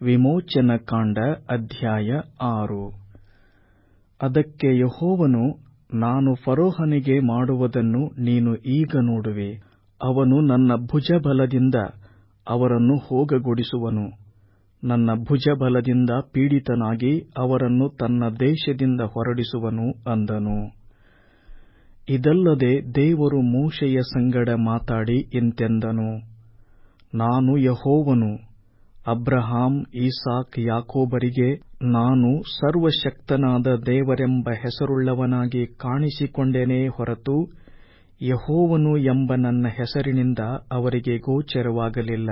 ವಿಮೋಚನಕಾಂಡ ಅಧ್ಯಾಯ ಆರು ಅದಕ್ಕೆ ಯೆಹೋವನು ನಾನು ಫರೋಹನಿಗೆ ಮಾಡುವುದನ್ನು ನೀನು ಈಗ ನೋಡುವೆ ಅವನು ನನ್ನ ಭುಜಬಲದಿಂದ ಅವರನ್ನು ಹೋಗಗೊಡಿಸುವನು ನನ್ನ ಭುಜಬಲದಿಂದ ಪೀಡಿತನಾಗಿ ಅವರನ್ನು ತನ್ನ ದೇಶದಿಂದ ಹೊರಡಿಸುವನು ಅಂದನು ಇದಲ್ಲದೆ ದೇವರು ಮೋಶೆಯ ಸಂಗಡ ಮಾತಾಡಿ ಇಂತೆಂದನು ನಾನು ಯೆಹೋವನು ಅಬ್ರಹಾಂ ಇಸಾಕ್ ಯಾಕೋಬರಿಗೆ ನಾನು ಸರ್ವಶಕ್ತನಾದ ದೇವರೆಂಬ ಹೆಸರುಳ್ಳವನಾಗಿ ಕಾಣಿಸಿಕೊಂಡೆನೇ ಹೊರತು ಯೆಹೋವನು ಎಂಬ ನನ್ನ ಹೆಸರಿನಿಂದ ಅವರಿಗೆ ಗೋಚರವಾಗಲಿಲ್ಲ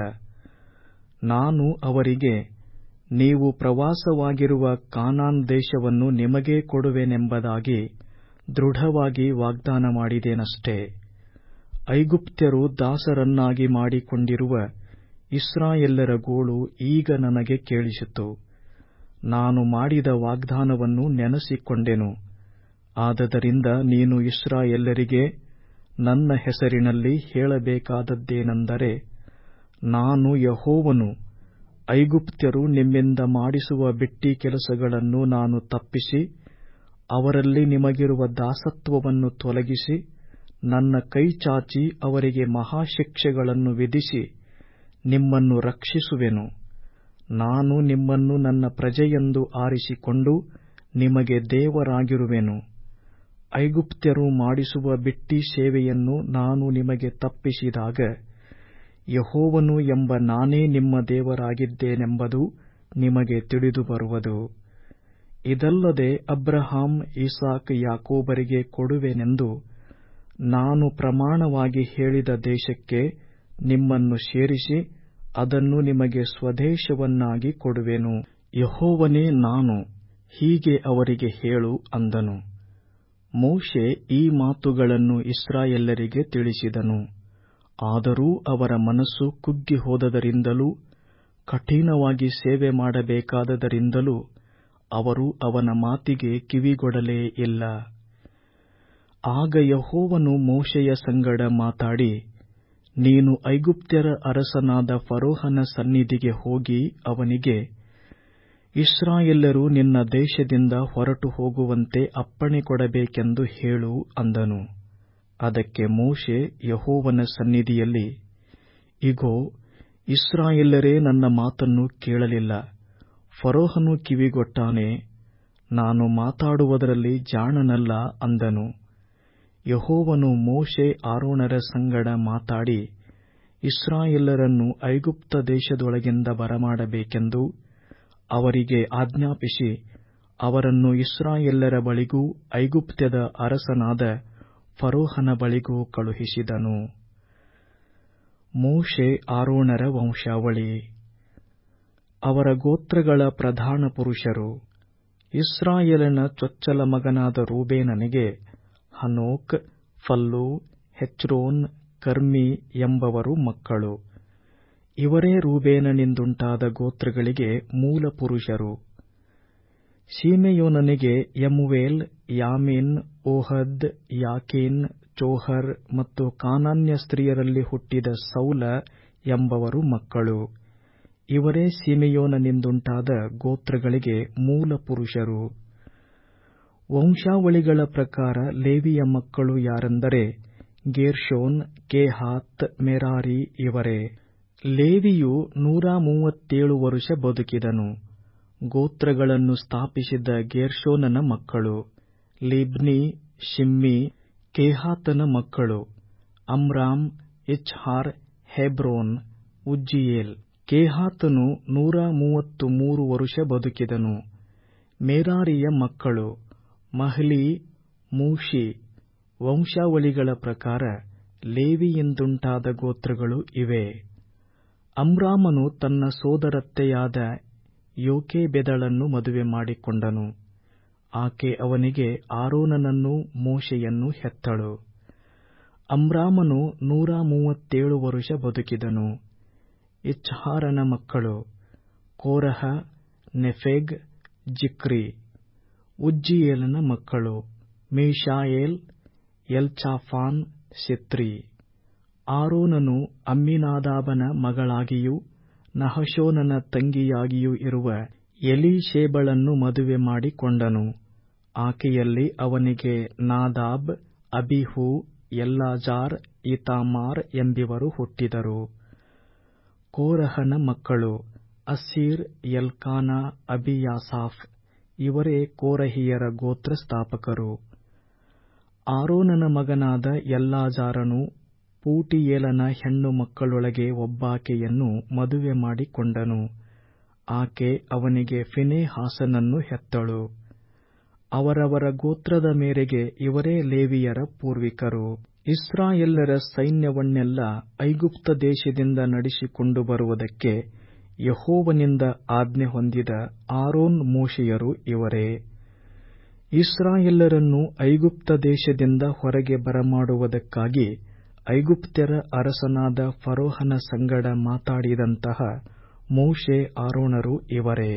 ನಾನು ಅವರಿಗೆ ನೀವು ಪ್ರವಾಸವಾಗಿರುವ ಕಾನಾನ್ ದೇಶವನ್ನು ನಿಮಗೇ ಕೊಡುವೆನೆಂಬುದಾಗಿ ದೃಢವಾಗಿ ವಾಗ್ದಾನ ಮಾಡಿದೆನಷ್ಟೆ ಐಗುಪ್ತ್ಯರು ದಾಸರನ್ನಾಗಿ ಮಾಡಿಕೊಂಡಿರುವ ಇಸ್ರಾಯೇಲ್ಯರ ಗೋಳು ಈಗ ನನಗೆ ಕೇಳಿಸಿತು ನಾನು ಮಾಡಿದ ವಾಗ್ದಾನವನ್ನು ನೆನಸಿಕೊಂಡೆನು ಆದದರಿಂದ ನೀನು ಇಸ್ರಾಯೇಲ್ಯರಿಗೆ ನನ್ನ ಹೆಸರಿನಲ್ಲಿ ಹೇಳಬೇಕಾದದ್ದೇನೆಂದರೆ ನಾನು ಯೆಹೋವನು ಐಗುಪ್ತ್ಯರು ನಿಮ್ಮಿಂದ ಮಾಡಿಸುವ ಬಿಟ್ಟಿ ಕೆಲಸಗಳನ್ನು ನಾನು ತಪ್ಪಿಸಿ ಅವರಲ್ಲಿ ನಿಮಗಿರುವ ದಾಸತ್ವವನ್ನು ತೊಲಗಿಸಿ ನನ್ನ ಕೈಚಾಚಿ ಅವರಿಗೆ ಮಹಾಶಿಕ್ಷೆಗಳನ್ನು ವಿಧಿಸಿ ನಿಮ್ಮನ್ನು ರಕ್ಷಿಸುವೆನು ನಾನು ನಿಮ್ಮನ್ನು ನನ್ನ ಪ್ರಜೆಯೆಂದು ಆರಿಸಿಕೊಂಡು ನಿಮಗೆ ದೇವರಾಗಿರುವೆನು ಐಗುಪ್ತ್ಯರು ಮಾಡಿಸುವ ಬಿಟ್ಟಿ ಸೇವೆಯನ್ನು ನಾನು ನಿಮಗೆ ತಪ್ಪಿಸಿದಾಗ ಯೆಹೋವನು ಎಂಬ ನಾನೇ ನಿಮ್ಮ ದೇವರಾಗಿದ್ದೇನೆಂಬುದು ನಿಮಗೆ ತಿಳಿದುಬರುವುದು ಇದಲ್ಲದೆ ಅಬ್ರಹಾಂ ಇಸಾಕ್ ಯಾಕೋಬರಿಗೆ ಕೊಡುವೆನೆಂದು ನಾನು ಪ್ರಮಾಣವಾಗಿ ಹೇಳಿದ ದೇಶಕ್ಕೆ ನಿಮ್ಮನ್ನು ಸೇರಿಸಿ ಅದನ್ನು ನಿಮಗೆ ಸ್ವದೇಶವನ್ನಾಗಿ ಕೊಡುವೆನು ಯೆಹೋವನೇ ನಾನು ಹೀಗೆ ಅವರಿಗೆ ಹೇಳು ಅಂದನು ಮೋಶೆ ಈ ಮಾತುಗಳನ್ನು ಇಸ್ರಾಯೇಲ್ಯರಿಗೆ ತಿಳಿಸಿದನು ಆದರೂ ಅವರ ಮನಸ್ಸು ಕುಗ್ಗಿ ಹೋದದರಿಂದಲೂ ಕಠಿಣವಾಗಿ ಸೇವೆ ಮಾಡಬೇಕಾದದರಿಂದಲೂ ಅವರು ಅವನ ಮಾತಿಗೆ ಕಿವಿಗೊಡಲೇ ಇಲ್ಲ ಆಗ ಯೆಹೋವನು ಮೋಶೆಯ ಸಂಗಡ ಮಾತಾಡಿ ನೀನು ಐಗುಪ್ತ್ಯರ ಅರಸನಾದ ಫರೋಹನ ಸನ್ನಿಧಿಗೆ ಹೋಗಿ ಅವನಿಗೆ ಇಸ್ರಾಯೇಲ್ಯರು ನಿನ್ನ ದೇಶದಿಂದ ಹೊರಟು ಹೋಗುವಂತೆ ಅಪ್ಪಣೆ ಕೊಡಬೇಕೆಂದು ಹೇಳು ಅಂದನು ಅದಕ್ಕೆ ಮೋಶೆ ಯೆಹೋವನ ಸನ್ನಿಧಿಯಲ್ಲಿ ಇಗೋ ಇಸ್ರಾಯೇಲ್ಯರೇ ನನ್ನ ಮಾತನ್ನು ಕೇಳಲಿಲ್ಲ ಫರೋಹನು ಕಿವಿಗೊಟ್ಟಾನೆ ನಾನು ಮಾತಾಡುವುದರಲ್ಲಿ ಜಾಣನಲ್ಲ ಅಂದನು ಯೆಹೋವನು ಮೋಶೆ ಆರೋಣರ ಸಂಗಡ ಮಾತಾಡಿ ಇಸ್ರಾಯೇಲರನ್ನು ಐಗುಪ್ತ ದೇಶದೊಳಗಿಂದ ಬರಮಾಡಬೇಕೆಂದು ಅವರಿಗೆ ಆಜ್ಞಾಪಿಸಿ ಅವರನ್ನು ಇಸ್ರಾಯೇಲ್ಯರ ಬಳಿಗೂ ಐಗುಪ್ತ್ಯದ ಅರಸನಾದ ಫರೋಹನ ಬಳಿಗೂ ಕಳುಹಿಸಿದನು ಮೋಶೆ ಆರೋಣರ ವಂಶಾವಳಿ ಅವರ ಗೋತ್ರಗಳ ಪ್ರಧಾನ ಪುರುಷರು ಇಸ್ರಾಯೇಲನ ಚೊಚ್ಚಲ ಮಗನಾದ ರೂಬೇನನಿಗೆ ಹನೋಕ್ ಫಲ್ಲು ಹೆಚ್ರೋನ್ ಕರ್ಮಿ ಎಂಬವರು ಮಕ್ಕಳು ಇವರೇ ರೂಬೇನನಿಂದುಂಟಾದ ಗೋತ್ರಗಳಿಗೆ ಮೂಲ ಪುರುಷರು ಸೀಮೆಯೋನನಿಗೆ ಯಮುವೇಲ್ ಯಾಮೀನ್ ಓಹದ್ ಯಾಕೀನ್ ಚೋಹರ್ ಮತ್ತು ಕಾನಾನ್ಯ ಸ್ತ್ರೀಯರಲ್ಲಿ ಹುಟ್ಟಿದ ಸೌಲ ಎಂಬವರು ಮಕ್ಕಳು ಇವರೇ ಸೀಮೆಯೋನನಿಂದುಂಟಾದ ಗೋತ್ರಗಳಿಗೆ ಮೂಲ ಪುರುಷರು ವಂಶಾವಳಿಗಳ ಪ್ರಕಾರ ಲೇವಿಯ ಮಕ್ಕಳು ಯಾರೆಂದರೆ ಗೇರ್ಷೋನ್ ಕೇಹಾತ್ ಮೆರಾರಿ ಇವರೇ ಲೇವಿಯು ನೂರ ಮೂವತ್ತೇಳು ವರುಷ ಬದುಕಿದನು ಗೋತ್ರಗಳನ್ನು ಸ್ಥಾಪಿಸಿದ ಗೇರ್ಷೋನನ ಮಕ್ಕಳು ಲಿಬ್ನಿ ಶಿಮ್ಮಿ ಕೇಹಾತನ ಮಕ್ಕಳು ಅಮ್ರಾಮ್ ಇಚ್ಹಾರ್ ಹೆಬ್ರೋನ್ ಉಜ್ಜಿಯೇಲ್ ಕೇಹಾತನು ನೂರ ಮೂವತ್ತು ಮೂರು ವರುಷ ಬದುಕಿದನು ಮೇರಾರಿಯ ಮಕ್ಕಳು ಮಹ್ಲಿ ಮೂಷಿ ವಂಶಾವಳಿಗಳ ಪ್ರಕಾರ ಲೇವಿಯಿಂದುಂಟಾದ ಗೋತ್ರಗಳು ಇವೆ ಅಮ್ರಾಮನು ತನ್ನ ಸೋದರತ್ತೆಯಾದ ಯೋಕೇಬೆದಳನ್ನು ಮದುವೆ ಮಾಡಿಕೊಂಡನು ಆಕೆ ಅವನಿಗೆ ಆರೋನನನ್ನೂ ಮೋಶೆಯನ್ನೂ ಹೆತ್ತಳು ಅಮ್ರಾಮನು ನೂರ ಮೂವತ್ತೇಳು ವರುಷ ಬದುಕಿದನು ಇಚ್ಹಾರನ ಮಕ್ಕಳು ಕೋರಹ ನೆಫೆಗ್ ಜಿಕ್ರಿ ಉಜ್ಜಿಯೇಲನ ಮಕ್ಕಳು ಮೀಶಾಯೇಲ್ ಎಲ್ಚಾಫಾನ್ ಸಿತ್ರಿ ಆರೋನನು ಅಮ್ಮಿನಾದಾಬನ ಮಗಳಾಗಿಯೂ ನಹಶೋನನ ತಂಗಿಯಾಗಿಯೂ ಇರುವ ಎಲೀಶೇಬಳನ್ನು ಮದುವೆ ಮಾಡಿಕೊಂಡನು ಆಕೆಯಲ್ಲಿ ಅವನಿಗೆ ನಾದಾಬ್ ಅಬೀಹೂ ಎಲ್ಲಾಜಾರ್ ಈತಾಮಾರ್ ಎಂಬಿವರು ಹುಟ್ಟಿದರು ಕೋರಹನ ಮಕ್ಕಳು ಅಸ್ಸೀರ್ ಎಲ್ಕಾನ ಅಬಿಯಾಸಾಫ್ ಇವರೇ ಕೋರಹಿಯರ ಗೋತ್ರ ಸ್ಥಾಪಕರು ಆರೋನನ ಮಗನಾದ ಎಲ್ಲಾಜಾರನು ಪೂಟಿಯೇಲನ ಹೆಣ್ಣು ಮಕ್ಕಳೊಳಗೆ ಒಬ್ಬಾಕೆಯನ್ನು ಮದುವೆ ಮಾಡಿಕೊಂಡನು ಆಕೆ ಅವನಿಗೆ ಫಿನೆಹಾಸನನ್ನು ಹೆತ್ತಳು ಅವರವರ ಗೋತ್ರದ ಮೇರೆಗೆ ಇವರೇ ಲೇವಿಯರ ಪೂರ್ವಿಕರು ಇಸ್ರಾಯೇಲ್ಯರ ಸೈನ್ಯವನ್ನೆಲ್ಲ ಐಗುಪ್ತ ದೇಶದಿಂದ ನಡೆಸಿಕೊಂಡು ಬರುವುದಕ್ಕೆ ಯೆಹೋವನಿಂದ ಆಜ್ಞೆ ಹೊಂದಿದ ಆರೋನ್ ಮೋಶೆಯರು ಇವರೇ ಇಸ್ರಾಯೇಲ್ಯರನ್ನು ಐಗುಪ್ತ ದೇಶದಿಂದ ಹೊರಗೆ ಬರಮಾಡುವುದಕ್ಕಾಗಿ ಐಗುಪ್ತ್ಯರ ಅರಸನಾದ ಫರೋಹನ ಸಂಗಡ ಮಾತಾಡಿದಂತಹ ಮೋಶೆ ಆರೋನರು ಇವರೇ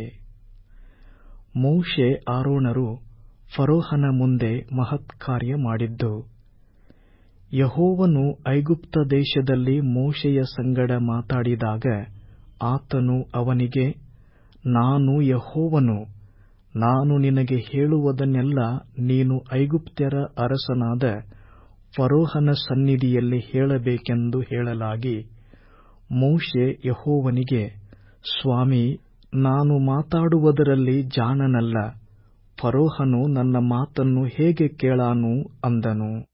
ಮೋಶೆ ಆರೋನರು ಫರೋಹನ ಮುಂದೆ ಮಹತ್ಕಾರ್ಯ ಮಾಡಿದ್ದು ಯೆಹೋವನು ಐಗುಪ್ತ ದೇಶದಲ್ಲಿ ಮೋಶೆಯ ಸಂಗಡ ಮಾತಾಡಿದಾಗ ಆತನು ಅವನಿಗೆ ನಾನು ಯೆಹೋವನು ನಾನು ನಿನಗೆ ಹೇಳುವುದನ್ನೆಲ್ಲ ನೀನು ಐಗುಪ್ತ್ಯರ ಅರಸನಾದ ಫರೋಹನ ಸನ್ನಿಧಿಯಲ್ಲಿ ಹೇಳಬೇಕೆಂದು ಹೇಳಲಾಗಿ ಮೋಶೆ ಯೆಹೋವನಿಗೆ ಸ್ವಾಮಿ ನಾನು ಮಾತಾಡುವುದರಲ್ಲಿ ಜಾಣನಲ್ಲ ಫರೋಹನು ನನ್ನ ಮಾತನ್ನು ಹೇಗೆ ಕೇಳಾನು ಅಂದನು